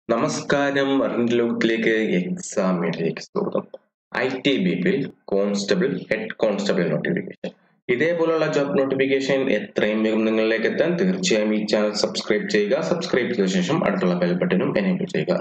നമസ്കാരം അറിഞ്ഞ ലോകത്തിലേക്ക് എക്സാം മീഡിയയിലേക്ക് സ്വാഗതം ഐ ടി ബി പിയിൽ കോൺസ്റ്റബിൾ ഹെഡ് കോൺസ്റ്റബിൾ നോട്ടിഫിക്കേഷൻ ഇതേപോലുള്ള ജോബ് നോട്ടിഫിക്കേഷൻ എത്രയും വേഗം നിങ്ങളിലേക്ക് എത്താൻ തീർച്ചയായും ഈ ചാനൽ സബ്സ്ക്രൈബ് ചെയ്യുക സബ്സ്ക്രൈബ് ചെയ്ത ശേഷം അടുത്തുള്ള ബെൽ ബട്ടനും എനേബിൾ ചെയ്യുക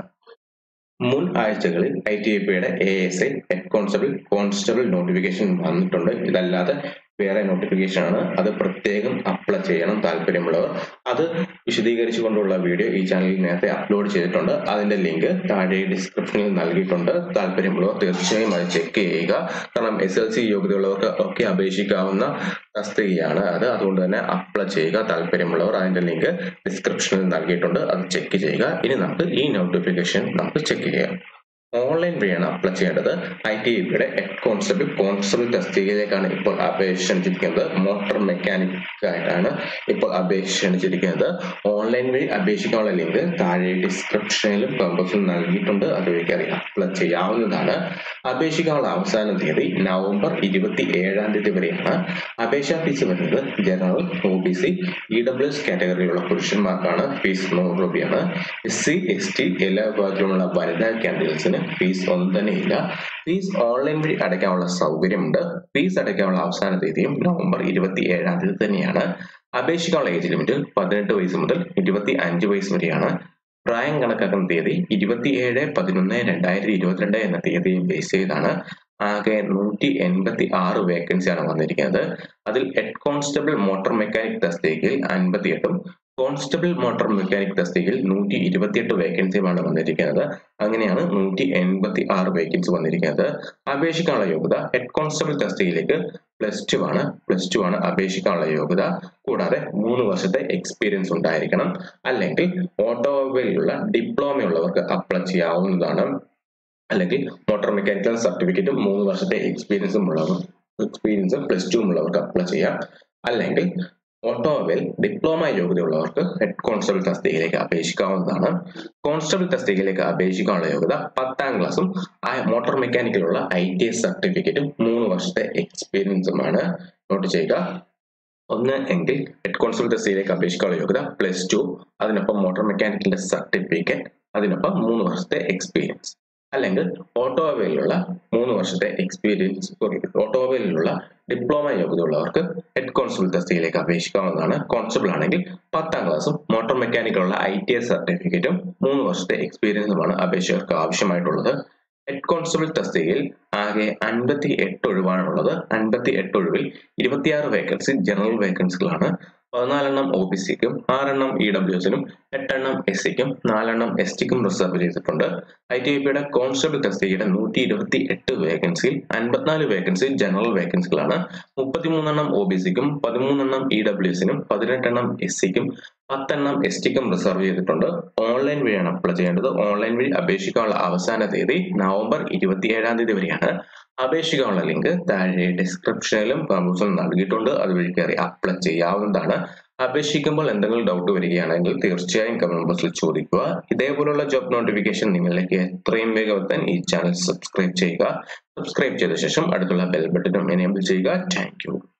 മുൻ ആഴ്ചകളിൽ ഐ ടി ഐ പിയുടെ A S I head constable constable notification വന്നിട്ടുണ്ട് ഇതല്ലാതെ വേറെ നോട്ടിഫിക്കേഷൻ ആണ് അത് പ്രത്യേകം അപ്ലൈ ചെയ്യണം താല്പര്യമുള്ളവർ അത് വിശദീകരിച്ചുകൊണ്ടുള്ള വീഡിയോ ഈ ചാനലിൽ നേരത്തെ അപ്ലോഡ് ചെയ്തിട്ടുണ്ട് അതിന്റെ ലിങ്ക് താഴെ ഡിസ്ക്രിപ്ഷനിൽ നൽകിയിട്ടുണ്ട് താല്പര്യമുള്ളവർ തീർച്ചയായും അത് ചെക്ക് ചെയ്യുക കാരണം എസ് എൽ സി യോഗ്യതയുള്ളവർക്ക് ഒക്കെ അപേക്ഷിക്കാവുന്ന തസ്തികയാണ് അത് അതുകൊണ്ട് തന്നെ അപ്ലൈ ചെയ്യുക താല്പര്യമുള്ളവർ അതിന്റെ ലിങ്ക് ഡിസ്ക്രിപ്ഷനിൽ നൽകിയിട്ടുണ്ട് അത് ചെക്ക് ചെയ്യുക ഇനി നമുക്ക് ഈ നോട്ടിഫിക്കേഷൻ നമുക്ക് ചെക്ക് ചെയ്യാം ഓൺലൈൻ വഴിയാണ് അപ്ലൈ ചെയ്യേണ്ടത് ഐ ടി ഐ പിയുടെ ഹെഡ് കോൺസ്റ്റബിൾ കോൺസ്റ്റബിൾ തസ്തികയിലേക്കാണ് ഇപ്പോൾ അപേക്ഷ ക്ഷണിച്ചിരിക്കുന്നത് മോട്ടോർ മെക്കാനിക് ആയിട്ടാണ് ഇപ്പോൾ അപേക്ഷ ക്ഷണിച്ചിരിക്കുന്നത് ഓൺലൈൻ വഴി അപേക്ഷിക്കാനുള്ള ലിങ്ക് താഴെ ഡിസ്ക്രിപ്ഷനിലും കമ്പസിലും നൽകിയിട്ടുണ്ട് അതുവഴി അറിയാം അപ്ലൈ ചെയ്യാവുന്നതാണ് അപേക്ഷിക്കാനുള്ള അവസാന തീയതി നവംബർ ഇരുപത്തി ഏഴാം തീയതി വരെയാണ് അപേക്ഷാ ഫീസ് വരുന്നത് general O B C E W S കാറ്റഗറിയിലുള്ള പുരുഷന്മാർക്കാണ് ഫീസ് നൂറ് രൂപയാണ് എസ് സി എസ് ടി എല്ലാ വിഭാഗത്തിലുമുള്ള വനിതാ കാൻഡിഡേറ്റ്സിന് ഫീസ് ഒന്നും തന്നെ ഇല്ല ഫീസ് ഓൺലൈൻ വഴി അടയ്ക്കാനുള്ള സൗകര്യമുണ്ട് ഫീസ് അടയ്ക്കാനുള്ള അവസാന തീയതിയും നവംബർ ഇരുപത്തി ഏഴാം തീയതി തന്നെയാണ് അപേക്ഷിക്കാനുള്ള ഏജ് ലിമിറ്റ് പതിനെട്ട് വയസ്സ് മുതൽ ഇരുപത്തി അഞ്ച് വയസ്സ് വരെയാണ് പ്രായം കണക്കാക്കുന്ന തീയതി ഇരുപത്തിയേഴ് പതിനൊന്ന് രണ്ടായിരത്തി ഇരുപത്തിരണ്ട് എന്ന തീയതിയെ ബേസ് ചെയ്താണ് ആകെ നൂറ്റി എൺപത്തി ആറ് വേക്കൻസിയാണ് വന്നിരിക്കുന്നത് അതിൽ ഹെഡ് കോൺസ്റ്റബിൾ മോട്ടോർ മെക്കാനിക് തസ്തികയിൽ അൻപത്തിയെട്ടും കോൺസ്റ്റബിൾ മോട്ടോർ മെക്കാനിക് തസ്തികയിൽ നൂറ്റി ഇരുപത്തിയെട്ട് വേക്കൻസിയുമാണ് വന്നിരിക്കുന്നത് അങ്ങനെയാണ് നൂറ്റി എൺപത്തി ആറ് വേക്കൻസി വന്നിരിക്കുന്നത് അപേക്ഷിക്കാനുള്ള യോഗ്യത ഹെഡ് കോൺസ്റ്റബിൾ തസ്തികയിലേക്ക് പ്ലസ് ടു ആണ് പ്ലസ് ടു ആണ് അപേക്ഷിക്കാനുള്ള യോഗ്യത കൂടാതെ മൂന്ന് വർഷത്തെ എക്സ്പീരിയൻസ് ഉണ്ടായിരിക്കണം അല്ലെങ്കിൽ ഓട്ടോമൊബൈലിലുള്ള ഡിപ്ലോമ ഉള്ളവർക്ക് അപ്ലൈ ചെയ്യാവുന്നതാണ് അല്ലെങ്കിൽ മോട്ടോർ മെക്കാനിക്കൽ സർട്ടിഫിക്കറ്റും മൂന്ന് വർഷത്തെ എക്സ്പീരിയൻസും ഉള്ളവർ എക്സ്പീരിയൻസും പ്ലസ് ടു ഉള്ളവർക്ക് അപ്ലൈ ചെയ്യാം അല്ലെങ്കിൽ ഓട്ടോമൊബൈൽ ഡിപ്ലോമ യോഗ്യതയുള്ളവർക്ക് ഹെഡ് കോൺസ്റ്റബിൾ തസ്തികയിലേക്ക് അപേക്ഷിക്കാവുന്നതാണ് കോൺസ്റ്റബിൾ തസ്തികയിലേക്ക് അപേക്ഷിക്കാനുള്ള യോഗ്യത പത്താം ക്ലാസ്സും മോട്ടോർ മെക്കാനിക്കലുള്ള ഐ ടി എസ് സർട്ടിഫിക്കറ്റും മൂന്ന് വർഷത്തെ എക്സ്പീരിയൻസുമാണ് നോട്ട് ചെയ്യുക ഒന്ന് എങ്കിൽ ഹെഡ് കോൺസ്റ്റബിൾ തസ്തികയിലേക്ക് അപേക്ഷിക്കാനുള്ള യോഗ്യത പ്ലസ് ടു അതിനൊപ്പം മോട്ടോർ മെക്കാനിക്കലിന്റെ സർട്ടിഫിക്കറ്റ് അതിനൊപ്പം മൂന്ന് വർഷത്തെ എക്സ്പീരിയൻസ് അല്ലെങ്കിൽ ഓട്ടോമൊബൈലിലുള്ള മൂന്ന് വർഷത്തെ എക്സ്പീരിയൻസ് സോറി ഓട്ടോമൊബൈലിലുള്ള ഡിപ്ലോമ യോഗ്യതയുള്ളവർക്ക് ഹെഡ് കോൺസ്റ്റബിൾ തസ്തികയിലേക്ക് അപേക്ഷിക്കാവുന്നതാണ് കോൺസ്റ്റബിൾ ആണെങ്കിൽ പത്താം ക്ലാസ്സും മോട്ടോർ മെക്കാനിക്കലുള്ള ഐ ടി എസ് സർട്ടിഫിക്കറ്റും മൂന്ന് വർഷത്തെ എക്സ്പീരിയൻസുമാണ് അപേക്ഷകർക്ക് ആവശ്യമായിട്ടുള്ളത് ഹെഡ് കോൺസ്റ്റബിൾ തസ്തികയിൽ ആകെ അൻപത്തി എട്ട് ഒഴിവാണുള്ളത് അൻപത്തി എട്ട് ഒഴിവിൽ ഇരുപത്തിയാറ് വേക്കൻസി ജനറൽ വേക്കൻസികളാണ് പതിനാലെണ്ണം ഒ ബി സിക്കും ആറെണ്ണം ഇ ഡബ്ല്യു എസിനും എട്ടെണ്ണം എസ് സിക്കും നാലെണ്ണം എസ് ടിക്കും റിസർവ് ചെയ്തിട്ടുണ്ട് ഐ ടി ഐ പിയുടെ കോൺസ്റ്റബിൾ തസ്തികയുടെ നൂറ്റി ഇരുപത്തി എട്ട് വേക്കൻസിയിൽ അൻപത്തിനാല് വേക്കൻസി ജനറൽ വേക്കൻസികളാണ് മുപ്പത്തിമൂന്നെണ്ണം ഒ ബി സിക്കും പതിമൂന്നെണ്ണം ഇ ഡബ്ല്യു എസിനും പതിനെട്ടെണ്ണം എസ് സിക്കും പത്തെണ്ണം എസ് ടിക്കും റിസർവ് ചെയ്തിട്ടുണ്ട് ഓൺലൈൻ വഴിയാണ് അപ്ലൈ ചെയ്യേണ്ടത് ഓൺലൈൻ വഴി അപേക്ഷിക്കാനുള്ള അവസാന തീയതി നവംബർ ഇരുപത്തിയേഴാം തീയതി വരെയാണ് അപേക്ഷിക്കാനുള്ള ലിങ്ക് താഴെ ഡിസ്ക്രിപ്ഷനിലും കമൻസിലും നൽകിയിട്ടുണ്ട് അതുവഴി കയറി അപ്ലൈ ചെയ്യാവുന്നതാണ് അപേക്ഷിക്കുമ്പോൾ എന്തെങ്കിലും ഡൗട്ട് വരികയാണെങ്കിൽ തീർച്ചയായും കമന്റ് ബോക്സിൽ ചോദിക്കുക ഇതേപോലുള്ള ജോബ് നോട്ടിഫിക്കേഷൻ നിങ്ങളിലേക്ക് എത്രയും വേഗം എത്താൻ ഈ ചാനൽ സബ്സ്ക്രൈബ് ചെയ്യുക സബ്സ്ക്രൈബ് ചെയ്ത ശേഷം അടുത്തുള്ള ബെൽ ബട്ടണും എനേബിൾ ചെയ്യുക താങ്ക്